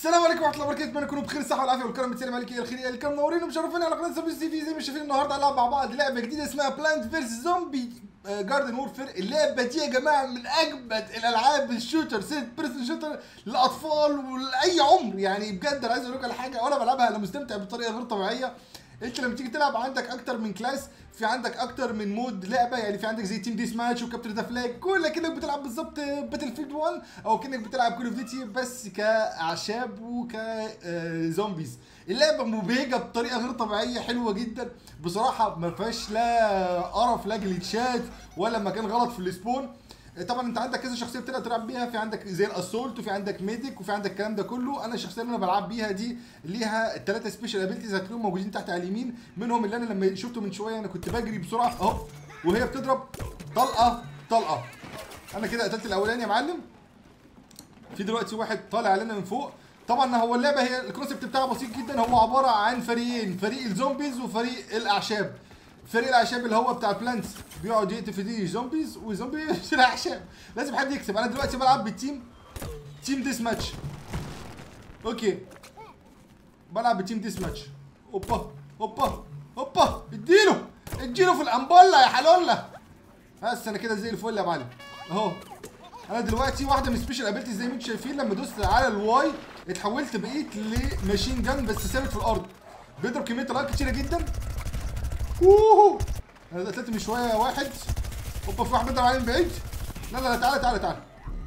السلام عليكم ورحمه الله وبركاته اتمنى تكونوا بخير الصحه والعافيه والكرم بتسلم عليك يا الخير يا الكرم منورين ومشرفين على قناه سبيس تي في زي ما شايفين النهارده هنلعب مع بعض لعبه جديده اسمها بلانت فيرس زومبي جاردن وورفير اللعبه دي يا جماعه من اجمد الالعاب الشوتر سيت بيرسون شوتر للاطفال ولاي عمر يعني بجد انا عايز اقول لكم على حاجه وانا بلعبها انا مستمتع بطريقه غير طبيعيه انت لما تيجي تلعب عندك اكتر من كلاس في عندك اكتر من مود لعبه يعني في عندك زي تيم ديس ماتش وكابتن ذا فلاج كل كانك بتلعب بالظبط باتل فيلد 1 او كانك بتلعب كول اوف ديوتي بس كاعشاب وكزومبيز اللعبه مبهجه بطريقه غير طبيعيه حلوه جدا بصراحه ما فيهاش لا قرف لا جليتشات ولا مكان غلط في السبون طبعا انت عندك كذا شخصيه بتقدر تلعب بيها في عندك زي الاسولت وفي عندك ميديك وفي عندك الكلام ده كله انا الشخصيه اللي انا بلعب بيها دي ليها الثلاثه سبيشال ابيلتيز هتلاقيهم موجودين تحت على اليمين منهم اللي انا لما شفته من شويه انا كنت بجري بسرعه اهو وهي بتضرب طلقه طلقه انا كده قتلت الاولاني يا معلم في دلوقتي واحد طالع علينا من فوق طبعا هو اللعبه هي الكونسيبت بتاعها بسيط جدا هو عباره عن فريقين فريق الزومبيز وفريق الاعشاب فريق الاعشاب اللي هو بتاع بلانتس بيقعد يقتل في دي زومبيز وزومبي في الاعشاب لازم حد يكسب انا دلوقتي بلعب بالتيم تيم ديس ماتش اوكي بلعب بتيم ديس ماتش اوبا اوبا اوبا اديله اديله في الامبولا يا حلوله بس انا كده زي الفل يا معلم اهو انا دلوقتي واحده من سبيشال ابيلتي زي ما انتم شايفين لما دوست على الواي اتحولت بقيت لماشين جان بس ثابت في الارض بيضرب كميه طلقات كتيره جدا اوه انا قتلت من شويه واحد اوبا في واحد بيضرب عليه من بعيد لا لا لا تعالى تعالى تعالى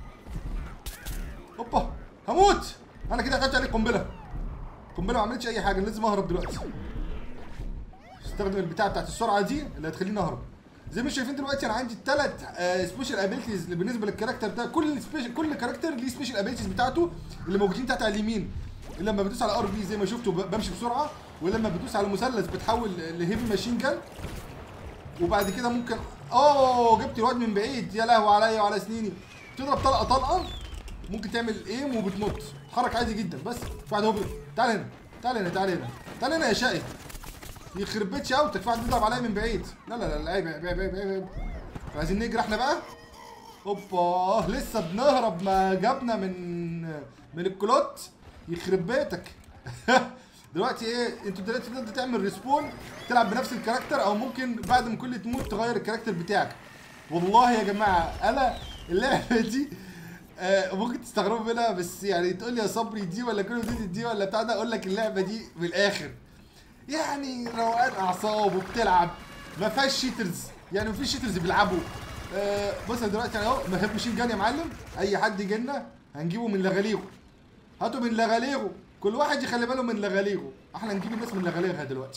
اوبا هموت انا كده قتلت عليه قنبله قنبله ما عملتش اي حاجه لازم اهرب دلوقتي استخدم البتاعه بتاعت السرعه دي اللي هتخليني اهرب زي ما شايفين دلوقتي انا عندي الثلاث سبيشال ابيلتيز اللي بالنسبه للكاركتر ده كل سبيشال كل كاركتر ليه سبيشال ابيلتيز بتاعته اللي موجودين تحت على اليمين لما بدوس على ار بي زي ما شفتوا بمشي بسرعه ولما بدوس على المثلث بتحول لهيفي ماشين جان وبعد كده ممكن اوه جبت الواد من بعيد يا لهوي عليا وعلى سنيني تضرب طلقه طلقه ممكن تعمل ايم وبتنط تحرك عادي جدا بس في واحد هو تعال هنا تعال هنا تعال هنا تعال هنا يا شقي يخرب بيت شاوتك في واحد بيضرب عليا من بعيد لا لا لا عيب عيب عيب عيب عيب عايزين نجري احنا بقى اوبا لسه بنهرب ما جابنا من من الكلوت يخرب بيتك دلوقتي ايه انتوا دلوقتي تقدر تعمل ريسبون تلعب بنفس الكاركتر او ممكن بعد ما كل تموت تغير الكاركتر بتاعك والله يا جماعه انا اللعبه دي آه ممكن تستغربوا منها بس يعني تقول لي يا صبري دي ولا كل دي دي ولا بتاع ده اقول لك اللعبه دي من الاخر يعني روقان اعصاب وبتلعب ما فيهاش شيترز يعني ما فيش شيترز بيلعبوا آه بص دلوقتي اهو ما ماشين جان يا معلم اي حد يجي لنا هنجيبه من لغاليغو هاتوا من لغاليغو كل واحد يخلي باله من لغاليغو احنا نجيب الناس من لغاليغها دلوقتي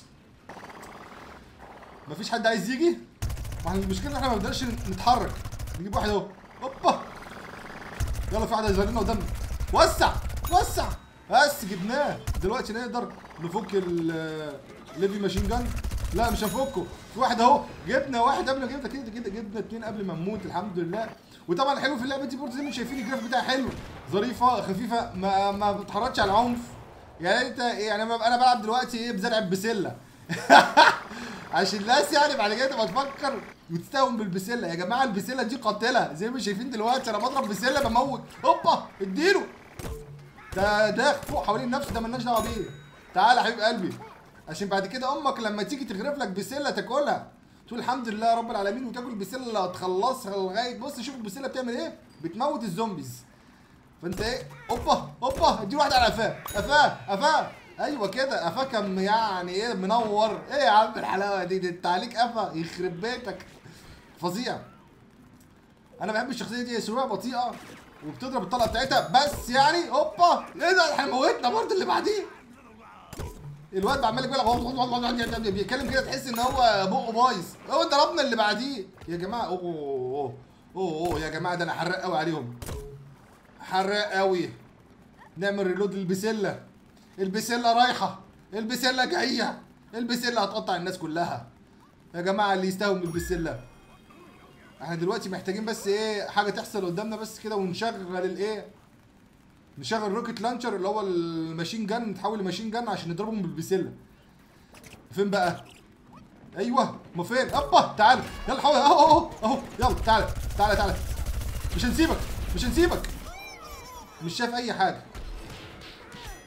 مفيش حد عايز يجي ما احنا المشكله ان احنا ما بنقدرش نتحرك نجيب واحد اهو هوبا يلا في واحد هيظهر لنا قدامنا وسع وسع بس جبناه دلوقتي نقدر نفك الليفي ماشين جان لا مش هنفكه في واحد اهو جبنا واحد قبل ما جبنا كده كده جبنا اتنين قبل ما نموت الحمد لله وطبعا الحلو في اللعبه دي برضه زي ما انتم شايفين الجراف بتاعها حلو ظريفه خفيفه ما ما بتحركش على العنف يعني انت يعني انا بلعب دلوقتي ايه بزرع بسله عشان الناس يعني بعد كده تبقى تفكر وتستهون بالبسله يا جماعه البسله دي قاتله زي ما شايفين دلوقتي انا بضرب بسله بموت هوبا اديله ده ده فوق حوالين نفسه ده مالناش دعوه بيه تعالى يا حبيب قلبي عشان بعد كده امك لما تيجي تغرف لك بسله تاكلها تقول الحمد لله رب العالمين وتاكل بسله تخلصها لغايه بص شوف البسله بتعمل ايه بتموت الزومبيز فانت ايه اوبا اوبا ادي واحد على قفاه قفاه قفاه ايوه كده قفاه كان يعني ايه منور ايه يا عم الحلاوه دي, دي انت عليك قفا يخرب بيتك فظيع انا بحب الشخصيه دي سرعه بطيئه وبتضرب الطلقه بتاعتها بس يعني اوبا ايه ده احنا موتنا برضه اللي بعديه الواد عمال يقول بيتكلم كده تحس ان هو بقه بايظ هو ضربنا اللي بعديه يا جماعه اوه اوه اوه اوه يا جماعه ده انا حراق قوي عليهم حراق قوي نعمل ريلود للبسله البسله رايحه البسله جايه البسله هتقطع الناس كلها يا جماعه اللي يستهون بالبسله احنا دلوقتي محتاجين بس ايه حاجه تحصل قدامنا بس كده ونشغل الايه نشغل روكيت لانشر اللي هو الماشين جان نتحول لماشين جان عشان نضربهم بالبسله فين بقى ايوه ما فين ابا تعال يلا حاول اهو اهو اهو يلا تعال تعال تعال مش هنسيبك مش هنسيبك مش شايف اي حاجه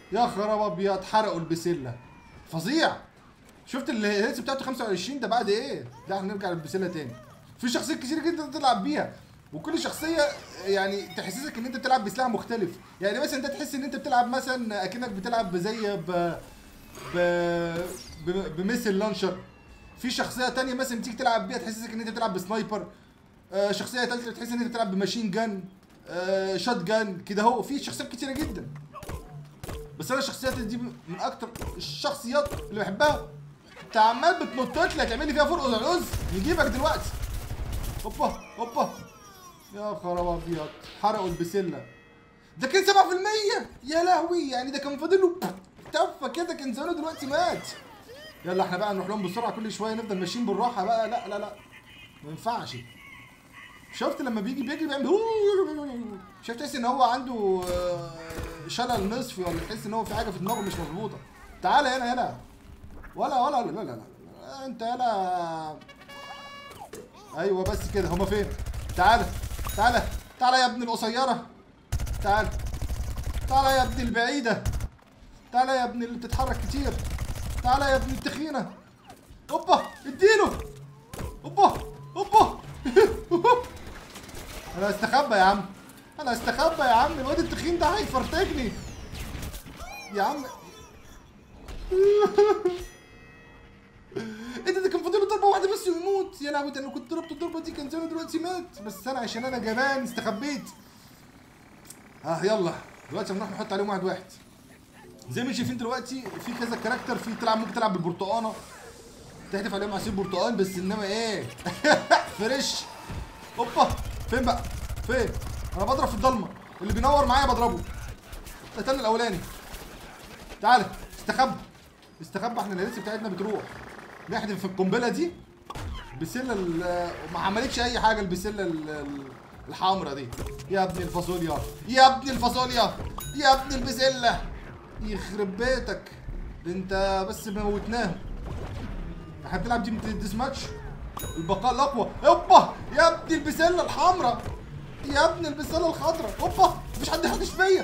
يا خراب ابيض حرقوا البسله فظيع شفت الهيلث بتاعته 25 ده بعد ايه؟ لا احنا نرجع للبسله تاني في شخصيات كتير جدا تلعب بيها وكل شخصيه يعني تحسسك ان انت بتلعب بسلاح مختلف يعني مثلا انت تحس ان انت بتلعب مثلا اكنك بتلعب زي ب ب ب- بمثل لانشر في شخصيه تانية مثلا تيجي تلعب بيها تحسسك ان انت بتلعب بسنايبر آه شخصيه تالتة تحس ان انت بتلعب بماشين جان آه شوت جان كده هو في شخصيات كتيره جدا بس انا الشخصيات دي من اكتر الشخصيات اللي بحبها انت عمال بتنطط لي هتعمل لي فيها فرق العز يجيبك دلوقتي هوبا هوبا يا خراب ابيض حرقوا البسله ده كان 7% يا لهوي يعني ده كان فاضل له تفه كده كان زمانه دلوقتي مات يلا احنا بقى نروح لهم بسرعه كل شويه نفضل ماشيين بالراحه بقى لا لا لا ما ينفعش شفت لما بيجي بيجري بيعمل هو شفت تحس ان هو عنده آه، شلل نصفي ولا تحس ان هو في حاجه في دماغه مش مظبوطه تعالى هنا هنا ولا ولا لا لا لا, لا. انت يلا ايوه بس كده هما فين تعالى تعالى تعالى يا ابن القصيره تعالى تعالى يا ابن البعيده تعالى يا ابن اللي بتتحرك كتير تعالى يا ابن التخينه اوبا اديله اوبا اوبا انا استخبى يا عم انا استخبى يا عم الواد التخين ده هيفرتكني يا عم ايه ده ده كان فاضل له ضربه واحده بس ويموت يا لهوي ده انا كنت ضربت الضربه دي كان زمانه دلوقتي مات بس انا عشان انا جبان استخبيت اه يلا دلوقتي هنروح نحط عليهم واحد واحد زي ما شايفين دلوقتي في كذا كاركتر في تلعب ممكن تلعب بالبرتقانه تحدف عليهم عصير برتقال بس انما ايه فريش اوبا فين بقى فين انا بضرب في الضلمه اللي بينور معايا بضربه قتلنا الاولاني تعالى استخبى استخبى احنا الهيلث بتاعتنا بتروح نحدف في القنبله دي البسله ال- ما عملتش اي حاجه البسله ال- ال- الحمرا دي يا ابن الفاصوليا يا ابن الفاصوليا يا ابن البسله يخرب بيتك ده انت بس موتناهم احنا بنلعب دي ديس ماتش البقاء الاقوى اوبا يا ابن البسله الحمراء يا ابن البسله الخضراء اوبا مفيش حد يحدش فيا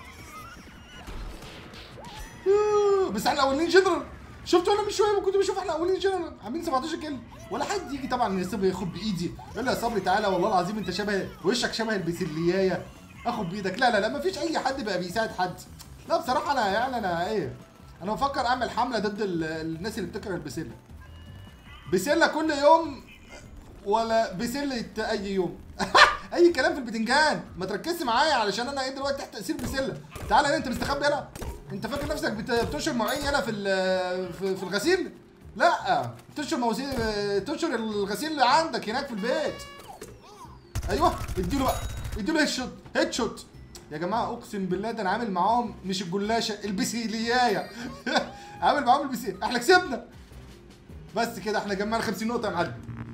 آه، بس احنا اولين جنرال شفتوا انا من شويه ما كنت بشوف احنا اولين جنرال عاملين 17 كيلو ولا حد يجي طبعا يسيب ياخد بايدي يقول لي يا صبري تعالى والله العظيم انت شبه وشك شبه البسليايه اخد بايدك لا لا لا مفيش اي حد بقى بيساعد حد لا بصراحه انا يعني انا ايه انا بفكر اعمل حمله ضد ال- الناس اللي بتكره البسله بسله كل يوم ولا بسله اي يوم اي كلام في البتنجان ما تركزش معايا علشان انا ايه دلوقتي تحت تاثير بسله تعالى هنا انت مستخبي يلا انت فاكر نفسك بت- بتنشر مواعين يلا في ال- في في الغسيل لا تنشر مواسير تنشر الغسيل اللي عندك هناك في البيت ايوه اديله بقى اديله هيد شوت هيد شوت يا جماعه اقسم بالله ده انا عامل معاهم مش الجلاشه البسيليايه عامل معاهم البسيل احنا كسبنا بس كده احنا جمعنا 50 نقطه يا معلم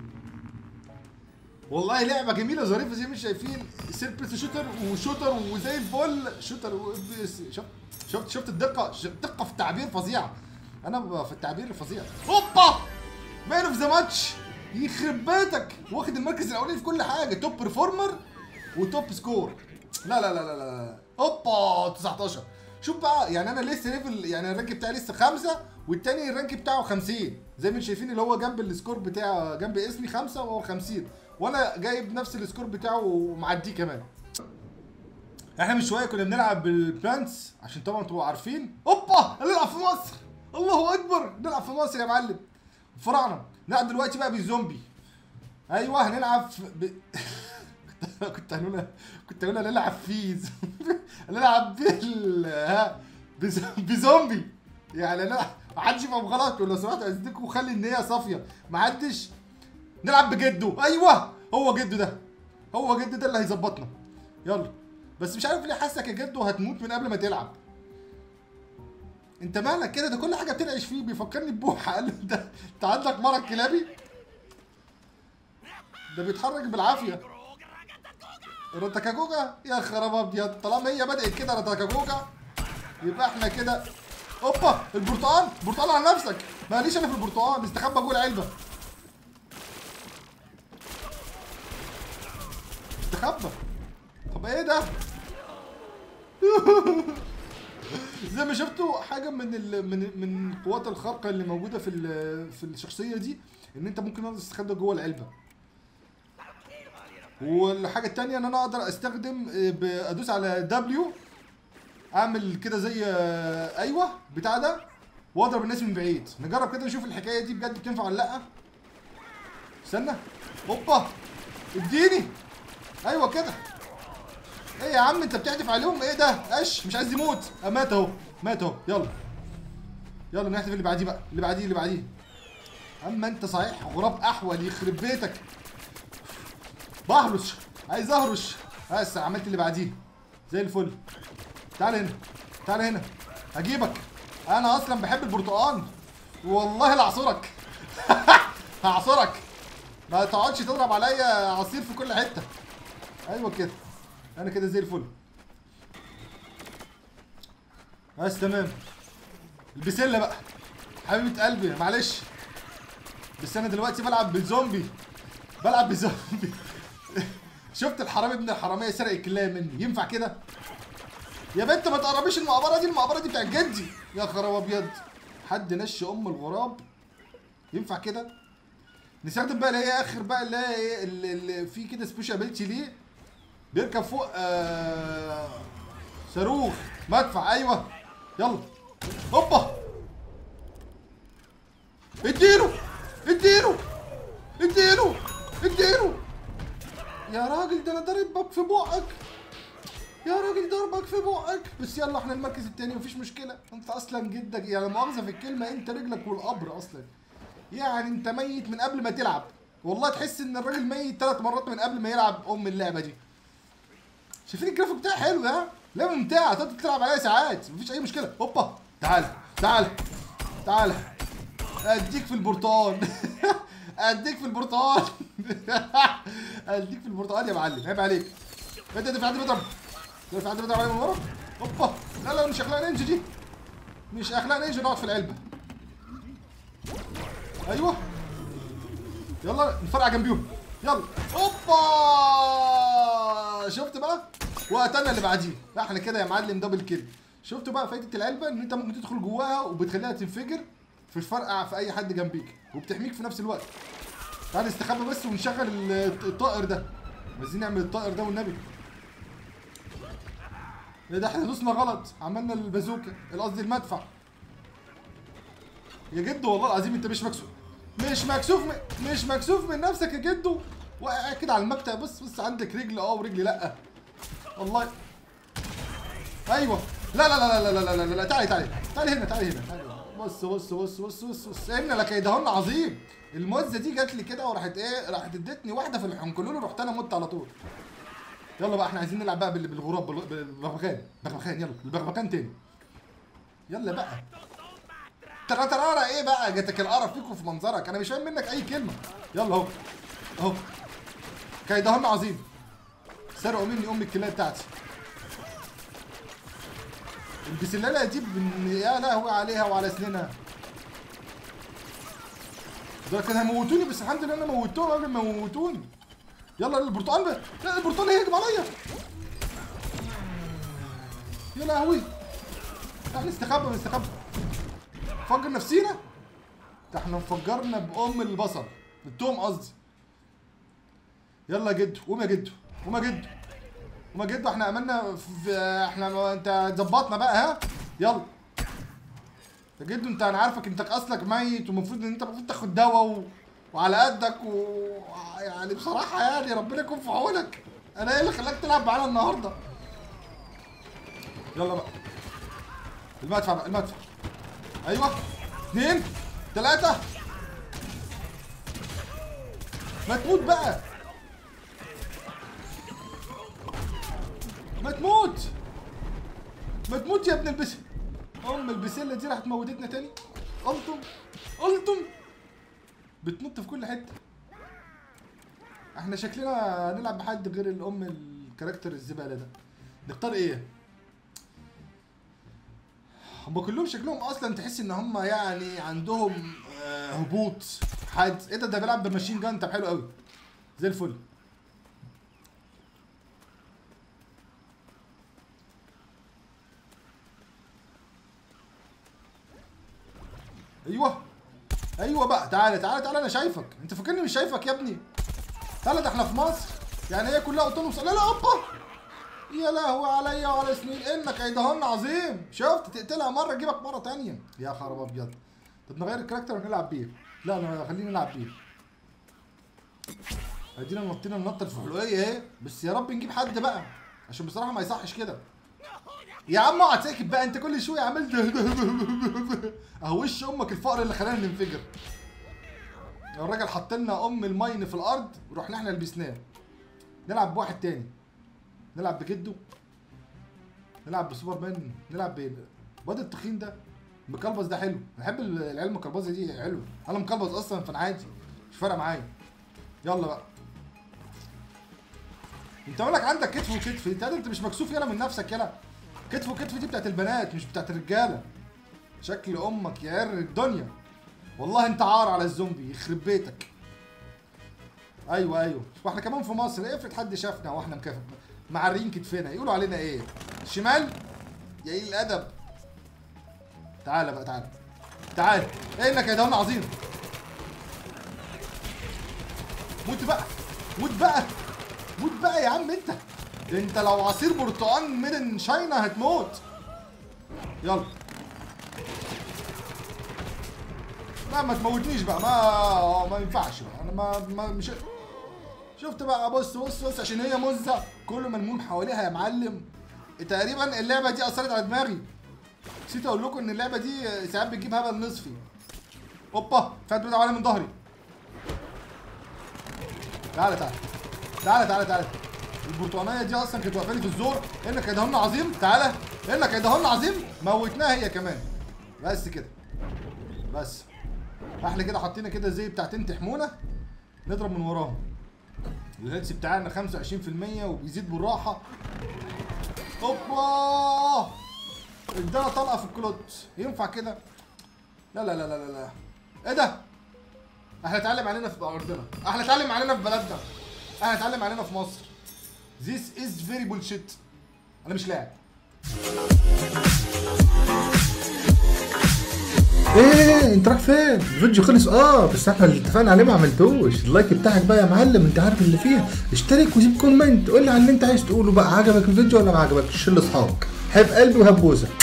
والله لعبه جميله ظريفه زي ما انتم شايفين سيربرس شوتر وشوتر وزي الفل شوتر و... شفت شفت شفت الدقه ش- الدقه في التعبير فظيعه انا ب- في التعبير فظيع هوبا مان اوف ذا ماتش يخرب بيتك واخد المركز الاولاني في كل حاجه توب برفورمر وتوب سكور لا لا لا لا لا هوبا 19 شوف بقى يعني انا لسه ليفل يعني الرانك بتاعي لسه خمسة والتاني الرانك بتاعه 50 زي ما انتم شايفين اللي هو جنب السكور بتاعه جنب اسمي خمسة وهو 50 وانا جايب نفس السكور بتاعه ومعديه كمان احنا من شويه كنا بنلعب بالبلانتس عشان طبعا تبقوا عارفين اوبا هنلعب في مصر الله اكبر نلعب في مصر يا معلم فراعنه نلعب دلوقتي بقى بالزومبي ايوه هنلعب في ب... كنت كنت هنقول كنت هنقول هنلعب فيز هنلعب بال ها بز- بزومبي يعني انا ما حدش يفهم غلط لو سمحت اذنكم خلي النيه صافيه ما حدش نلعب بجده ايوه هو جده ده هو جده ده اللي هيظبطنا يلا بس مش عارف ليه حاسك يا جدو هتموت من قبل ما تلعب انت مالك كده ده كل حاجه بتنعش فيه بيفكرني ببوحه قال له انت انت عندك مرض كلابي ده بيتحرك بالعافيه رتكاكوكا يا خراب ابيض طالما هي بدات كده رتكاكوكا يبقى احنا كده اوبا البرتقال برتقال على نفسك ماليش انا في البرتقال استخبى جوه العلبه استخبى طب ايه ده زي ما شفتوا حاجه من ال... من من القوات الخارقه اللي موجوده في ال... في الشخصيه دي ان انت ممكن تستخدم جوه العلبه والحاجه التانية ان انا اقدر استخدم آه، ب- ادوس على دبليو اعمل كده زي آه، ايوه بتاع ده واضرب الناس من بعيد نجرب كده نشوف الحكايه دي بجد بتنفع ولا لا استنى هوبا اديني ايوه كده ايه يا عم انت بتحدف عليهم ايه ده قش مش عايز يموت آه، مات اهو مات اهو يلا يلا نحذف اللي بعديه بقى اللي بعديه اللي بعديه اما انت صحيح غراب احول يخرب بيتك بهرش عايز اهرش بس عملت اللي بعديه زي الفل تعال هنا تعال هنا هجيبك انا اصلا بحب البرتقال والله لعصرك هعصرك ما تقعدش تضرب عليا عصير في كل حته ايوه كده انا كده زي الفل بس تمام البسله بقى حبيبه قلبي معلش بس انا دلوقتي بلعب بالزومبي بلعب بالزومبي شفت الحرامي ابن الحراميه سرق الكلايه مني ينفع كده يا بنت ما تقربيش المقبره دي المقبره دي بتاعت جدي يا خراب ابيض حد نش ام الغراب ينفع كده نستخدم بقى اللي هي اخر بقى اللي هي ايه اللي, اللي في كده سبيشال ابيلتي ليه بيركب فوق آه صاروخ مدفع ايوه يلا هوبا اديله اديله اديله اديله يا راجل ده انا ضاربك في بقك يا راجل ضربك في بقك بس يلا احنا المركز التاني مفيش مشكله انت اصلا جدك يعني مؤاخذه في الكلمه انت رجلك والقبر اصلا يعني انت ميت من قبل ما تلعب والله تحس ان الراجل ميت ثلاث مرات من قبل ما يلعب ام اللعبه دي شايفين الجرافيك بتاعها حلو ده لعبه ممتعه تقدر تلعب عليها ساعات مفيش اي مشكله هوبا تعال تعال تعال اديك في البرتقال اديك في البرتقال اديك في البرتقال يا معلم عيب عليك انت دفع عندي بضرب دفع عندي بضرب عليه من ورا هوبا لا لا مش اخلاق نينجا دي مش اخلاق نينجا نقعد في العلبه ايوه يلا نفرقع جنبيهم يلا هوبا شفت بقى وقتلنا اللي بعديه لا احنا كده يا معلم دبل كيل شفتوا بقى فايده العلبه ان انت ممكن تدخل جواها وبتخليها تنفجر في الفرقع في اي حد جنبيك وبتحميك في نفس الوقت تعال نستخبى بس ونشغل ال- الطائر ده عايزين نعمل الطائر ده والنبي ايه ده احنا دوسنا غلط عملنا البازوكا قصدي المدفع يا جدو والله العظيم انت مش مكسوف مش مكسوف من... مش مكسوف من نفسك يا جدو واقع كده على المكتب بص بص عندك رجل اه ورجل لا والله ايوه لا لا لا لا لا لا لا لا, لا. تعالي تعالي تعالي هنا تعالي هنا تعالي هنا. بص بص بص بص بص بص ان لكيدهن عظيم المزه دي جات لي كده وراحت ايه راحت ادتني واحده في الحنكلول ورحت انا مت على طول يلا بقى احنا عايزين نلعب بقى بال- بالغراب بال- بالبغبغان بغبغان يلا البغبغان تاني يلا بقى ترى ترى ايه بقى جاتك القرف فيكم في منظرك انا مش فاهم منك اي كلمه يلا اهو اهو كيدهن عظيم سرقوا مني ام الكلاب بتاعتي البسلالة دي بن- يا لهوي عليها وعلى سنينها دول كانوا هيموتوني بس الحمد لله انا موتهم قبل ما يموتوني يلا البرتقال بقى. لا البرتقال هيهجم عليا يا لهوي لا نستخبى نستخبى نفجر نفسينا ده احنا انفجرنا بأم البصل بالتوم قصدي يلا يا جدو قوم يا جدو قوم يا جدو قوم يا جدو احنا عملنا في احنا انت ظبطنا بقى ها يلا يا جدو انت انا عارفك انت اصلك ميت ومفروض ان انت المفروض تاخد دواء و... وعلى قدك و يعني بصراحه يعني ربنا يكون في عونك انا ايه اللي خلاك تلعب معانا النهارده يلا بقى المدفع بقى المدفع ايوه اثنين ثلاثة ما تموت بقى ما تموت ما تموت يا ابن البس ام البسله دي راحت موتتنا تاني قلتم قلتم بتنط في كل حته احنا شكلنا نلعب بحد غير الام الكاركتر الزباله ده نختار ايه هم كلهم شكلهم اصلا تحس ان هم يعني عندهم آه، هبوط حد ايه ده ده بيلعب بماشين جان طب حلو قوي زي الفل ايوه ايوه بقى تعالى تعالى تعالى انا شايفك انت فاكرني مش شايفك يا ابني تعالى ده احنا في مصر يعني هي كلها اوتونوموس لا لا اوبا يا لهوي عليا وعلى سنين انك ايدهن عظيم شفت تقتلها مره تجيبك مره تانية يا خراب ابيض طب نغير الكاركتر ونلعب بيه لا لا خلينا نلعب بيه ادينا نطينا النطه الفحلوقيه اهي بس يا رب نجيب حد بقى عشان بصراحه ما يصحش كده يا عم اقعد ساكت بقى انت كل شويه عمال ده ده ده ده. اهو وش امك الفقر اللي خلانا ننفجر الراجل حط لنا ام الماين في الارض ورحنا احنا لبسناه نلعب بواحد تاني نلعب بجده نلعب بسوبر مان نلعب ب الواد التخين ده مكلبز ده حلو بحب العيال المكلبزه دي حلو انا مكلبز اصلا فانا عادي مش فارقه معايا يلا بقى انت مالك عندك كتف وكتف انت انت مش مكسوف يلا من نفسك يلا كتف وكتف دي بتاعت البنات مش بتاعت الرجاله شكل امك يا قر الدنيا والله انت عار على الزومبي يخرب بيتك ايوه ايوه واحنا كمان في مصر افرض حد شافنا واحنا مكافئ معرين كتفنا يقولوا علينا ايه شمال يا قليل الادب تعالى بقى تعالى تعالى ايه انك يا دولة عظيم موت بقى موت بقى موت بقى يا عم انت ده انت لو عصير برتقال ميدن شاينا هتموت يلا لا ما تموتنيش بقى ما ما ينفعش بقى انا ما, ما مش شفت بقى بص بص بص عشان هي مزه كله ملموم حواليها يا معلم تقريبا اللعبه دي اثرت على دماغي نسيت اقول لكم ان اللعبه دي ساعات بتجيب هبل نصفي اوبا فات بيضرب عليا من ظهري تعالى تعالى تعالى تعالى تعالى البرتقانيه دي اصلا كانت واقفه لي في الزور انك يدهن عظيم تعالى انك يدهن عظيم موتناها هي كمان بس كده بس احنا كده حطينا كده زي بتاعتين تحمونا نضرب من وراهم الهيلث بتاعنا 25% وبيزيد بالراحه اوبا ادانا طلقه في الكلوت ينفع كده لا لا لا لا لا لا ايه ده احنا اتعلم علينا في ارضنا احنا اتعلم علينا في بلدنا احنا اتعلم علينا في مصر This is very bullshit انا مش لاعب ايه انت رايح فين؟ الفيديو خلص اه بس احنا اللي اتفقنا عليه ما عملتوش، اللايك بتاعك بقى يا معلم انت عارف اللي فيها، اشترك وسيب كومنت قول لي على اللي انت عايز تقوله بقى عجبك الفيديو ولا ما عجبكش شيل لاصحابك، حب قلبي وهبوسك